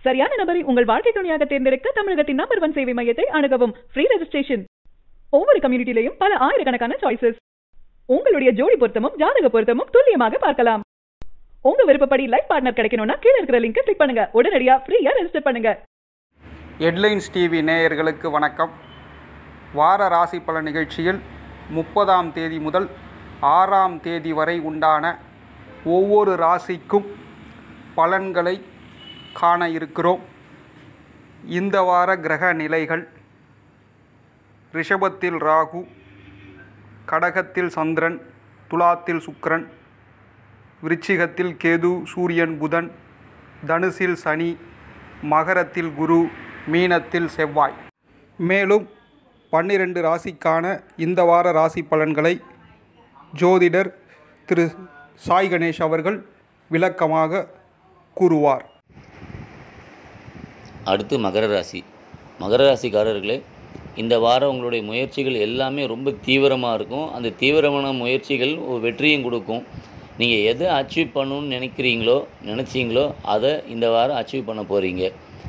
சரியான நபரை உங்கள் வாழ்க்கை துணையாக தேர்ந்தெடுக்க தமிழகத்தின் நம்பர் ஒன் சேவை மையத்தை அணுகவும் ஃப்ரீ ரெஜிஸ்ட்ரேஷன் ஒவ்வொரு கம்யூனிட்டிலையும் பல ஆயிரக்கணக்கான சாய்ஸஸ் உங்களுடைய ஜோடி பொருத்தமும் ஜாதக பொருத்தமும் துல்லியமாக பார்க்கலாம் உங்க விருப்பப்படி லைஃப் பார்ட்னர் கிடைக்கணும்னா கீழ இருக்கிற லிங்கை கிளிக் பண்ணுங்க உடனடியா ஃப்ரீயா ரெஜிஸ்டர் பண்ணுங்க ஹெட்லைன்ஸ் டிவி நேயர்களுக்கு வணக்கம் வார ராசி பலன் நிகழ்ச்சியில் முப்பதாம் தேதி முதல் ஆறாம் தேதி வரை உண்டான ஒவ்வொரு ராசிக்கும் பலன்களை காண இருக்கிறோம் இந்த வார கிரக நிலைகள் ரிஷபத்தில் ராகு கடகத்தில் சந்திரன் துலாத்தில் சுக்கிரன் விருச்சிகத்தில் கேது சூரியன் புதன் தனுசில் சனி மகரத்தில் குரு மீனத்தில் செவ்வாய் மேலும் பன்னிரண்டு ராசிக்கான இந்த வார ராசி பலன்களை ஜோதிடர் திரு சாய் கணேஷ் அவர்கள் விளக்கமாக கூறுவார் அடுத்து மகர ராசி மகர ராசிக்காரர்களே இந்த வாரம் உங்களுடைய முயற்சிகள் எல்லாமே ரொம்ப தீவிரமாக இருக்கும் அந்த தீவிரமான முயற்சிகள் ஒரு வெற்றியும் கொடுக்கும் நீங்கள் எதை அச்சீவ் பண்ணணும்னு நினைக்கிறீங்களோ நினச்சிங்களோ அதை இந்த வாரம் அச்சீவ் பண்ண போகிறீங்க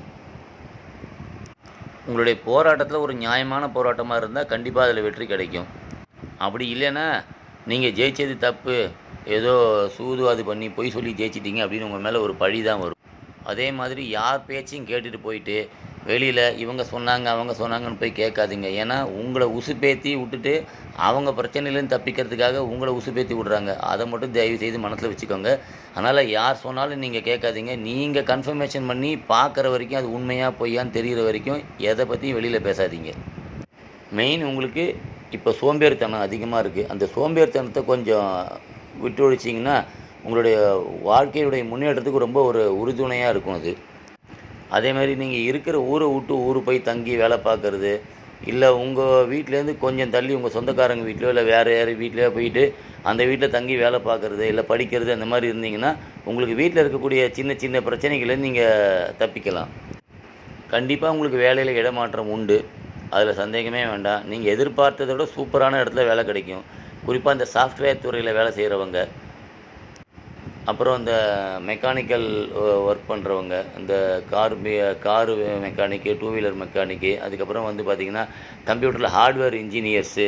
உங்களுடைய போராட்டத்தில் ஒரு நியாயமான போராட்டமாக இருந்தால் கண்டிப்பாக அதில் வெற்றி கிடைக்கும் அப்படி இல்லைன்னா நீங்கள் ஜெயிச்சது தப்பு ஏதோ சூதுவாது பண்ணி பொய் சொல்லி ஜெயிச்சிட்டீங்க அப்படின்னு உங்கள் மேலே ஒரு பழி தான் வரும் அதே மாதிரி யார் பேச்சையும் கேட்டுட்டு போயிட்டு வெளியில் இவங்க சொன்னாங்க அவங்க சொன்னாங்கன்னு போய் கேட்காதீங்க ஏன்னா உங்களை உசுப்பேத்தி விட்டுட்டு அவங்க பிரச்சனையிலேருந்து தப்பிக்கிறதுக்காக உங்களை உசுப்பேத்தி விடுறாங்க அதை மட்டும் தயவு செய்து மனசில் வச்சுக்கோங்க அதனால் யார் சொன்னாலும் நீங்கள் கேட்காதீங்க நீங்கள் கன்ஃபர்மேஷன் பண்ணி பார்க்குற வரைக்கும் அது உண்மையாக பொய்யான்னு தெரிகிற வரைக்கும் எதை பற்றியும் வெளியில் பேசாதீங்க மெயின் உங்களுக்கு இப்போ சோம்பேறித்தனம் அதிகமாக இருக்குது அந்த சோம்பேறித்தனத்தை கொஞ்சம் விட்டு ஒழிச்சிங்கன்னா உங்களுடைய வாழ்க்கையுடைய முன்னேற்றத்துக்கு ரொம்ப ஒரு உறுதுணையாக இருக்கும் அது அதே மாதிரி நீங்கள் இருக்கிற ஊரை விட்டு ஊர் போய் தங்கி வேலை பார்க்குறது இல்லை உங்கள் வீட்டிலேருந்து கொஞ்சம் தள்ளி உங்கள் சொந்தக்காரங்க வீட்டிலோ இல்லை வேறு யார் வீட்டிலையோ போயிட்டு அந்த வீட்டில் தங்கி வேலை பார்க்குறது இல்லை படிக்கிறது அந்த மாதிரி இருந்தீங்கன்னா உங்களுக்கு வீட்டில் இருக்கக்கூடிய சின்ன சின்ன பிரச்சனைகளை நீங்கள் தப்பிக்கலாம் கண்டிப்பாக உங்களுக்கு வேலையில் இடமாற்றம் உண்டு அதில் சந்தேகமே வேண்டாம் நீங்கள் எதிர்பார்த்ததை விட சூப்பரான இடத்துல வேலை கிடைக்கும் குறிப்பாக இந்த சாஃப்ட்வேர் துறையில் வேலை செய்கிறவங்க அப்புறம் இந்த மெக்கானிக்கல் ஒர்க் பண்ணுறவங்க இந்த car car mechanic two wheeler mechanic அதுக்கப்புறம் வந்து பார்த்திங்கன்னா கம்ப்யூட்டரில் ஹார்ட்வேர் இன்ஜினியர்ஸு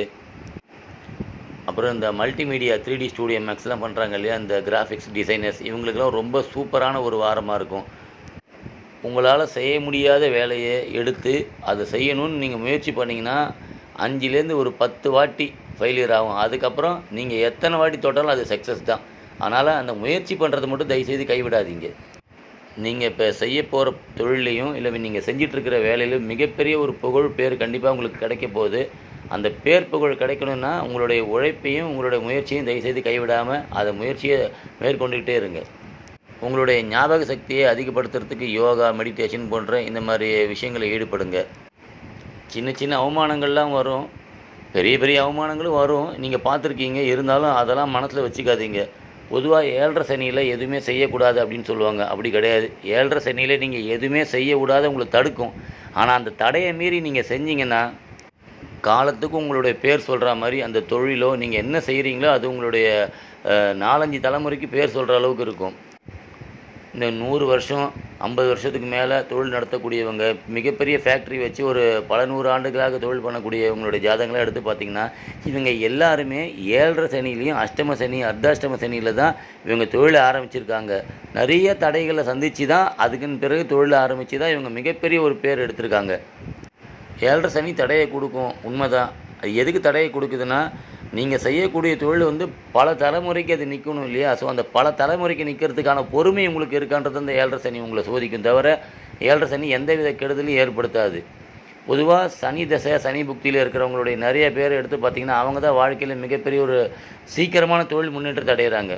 அப்புறம் இந்த மல்டிமீடியா த்ரீ டி ஸ்டூடியோ மேக்ஸ்லாம் பண்ணுறாங்க இல்லையா இந்த கிராஃபிக்ஸ் டிசைனர்ஸ் இவங்களுக்கெல்லாம் ரொம்ப சூப்பரான ஒரு வாரமாக இருக்கும் உங்களால் செய்ய முடியாத வேலையை எடுத்து அதை செய்யணும்னு நீங்கள் முயற்சி பண்ணிங்கன்னா அஞ்சுலேருந்து ஒரு பத்து வாட்டி ஃபெயிலியர் ஆகும் அதுக்கப்புறம் நீங்கள் எத்தனை வாட்டி தொட்டாலும் அது சக்ஸஸ் தான் அதனால் அந்த முயற்சி பண்ணுறதை மட்டும் தயவுசெய்து கைவிடாதீங்க நீங்கள் இப்போ செய்ய போகிற தொழிலையும் இல்லை நீங்கள் செஞ்சிட்ருக்கிற வேலையிலும் மிகப்பெரிய ஒரு புகழ் பேர் கண்டிப்பாக உங்களுக்கு கிடைக்க போகுது அந்த பேர் புகழ் கிடைக்கணும்னா உங்களுடைய உழைப்பையும் உங்களுடைய முயற்சியும் தயவுசெய்து கைவிடாமல் அதை முயற்சியை மேற்கொண்டுக்கிட்டே இருங்க உங்களுடைய ஞாபக சக்தியை அதிகப்படுத்துறதுக்கு யோகா மெடிடேஷன் போன்ற இந்த மாதிரி விஷயங்களை ஈடுபடுங்க சின்ன சின்ன அவமானங்கள்லாம் வரும் பெரிய பெரிய அவமானங்களும் வரும் நீங்கள் பார்த்துருக்கீங்க இருந்தாலும் அதெல்லாம் மனசில் வச்சுக்காதீங்க பொதுவாக ஏழரை சனியில் எதுவுமே செய்யக்கூடாது அப்படின்னு சொல்லுவாங்க அப்படி கிடையாது ஏழரை சனியில் நீங்கள் எதுவுமே செய்ய விடாத உங்களை தடுக்கும் ஆனால் அந்த தடையை மீறி நீங்கள் செஞ்சீங்கன்னா காலத்துக்கு உங்களுடைய பேர் சொல்கிற மாதிரி அந்த தொழிலோ நீங்கள் என்ன செய்கிறீங்களோ அது உங்களுடைய நாலஞ்சு தலைமுறைக்கு பேர் சொல்கிற அளவுக்கு இருக்கும் இந்த நூறு வருஷம் ஐம்பது வருஷத்துக்கு மேலே தொழில் நடத்தக்கூடியவங்க மிகப்பெரிய ஃபேக்ட்ரி வச்சு ஒரு பல நூறு ஆண்டுகளாக தொழில் பண்ணக்கூடியவங்களுடைய ஜாதகங்களை எடுத்து பார்த்திங்கன்னா இவங்க எல்லாருமே ஏழரை சனிலையும் அஷ்டம சனி அர்த்தாஷ்டம சனியில் தான் இவங்க தொழிலை ஆரம்பிச்சிருக்காங்க நிறைய தடைகளை சந்தித்து தான் அதுக்குன்னு பிறகு தொழிலை ஆரம்பித்து தான் இவங்க மிகப்பெரிய ஒரு பேர் எடுத்திருக்காங்க ஏழரை சனி தடையை கொடுக்கும் உண்மைதான் அது எதுக்கு தடையை கொடுக்குதுன்னா நீங்கள் செய்யக்கூடிய தொழில் வந்து பல தலைமுறைக்கு அது நிற்கணும் இல்லையா ஸோ அந்த பல தலைமுறைக்கு நிற்கிறதுக்கான பொறுமை உங்களுக்கு இருக்கான்றது அந்த ஏழரை சனி உங்களை சோதிக்கும் தவிர ஏழரை சனி எந்தவித கெடுதலையும் ஏற்படுத்தாது பொதுவாக சனி தசை சனி புக்தியில் இருக்கிறவங்களுடைய நிறைய பேர் எடுத்து பார்த்திங்கன்னா அவங்க தான் வாழ்க்கையில் மிகப்பெரிய ஒரு சீக்கிரமான தொழில் முன்னேற்றத்தை அடைகிறாங்க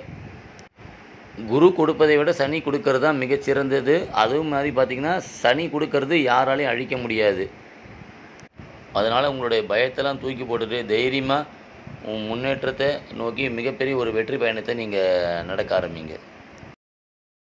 குரு கொடுப்பதை விட சனி கொடுக்கறது தான் மிகச்சிறந்தது அதுவும் மாதிரி பார்த்திங்கன்னா சனி கொடுக்கறது யாராலையும் அழிக்க முடியாது அதனால் உங்களுடைய பயத்தெல்லாம் தூக்கி போட்டுட்டு தைரியமாக முன்னேற்றத்தை நோக்கி மிகப்பெரிய ஒரு வெற்றி பயணத்தை நீங்கள் நடக்க ஆரம்பிங்க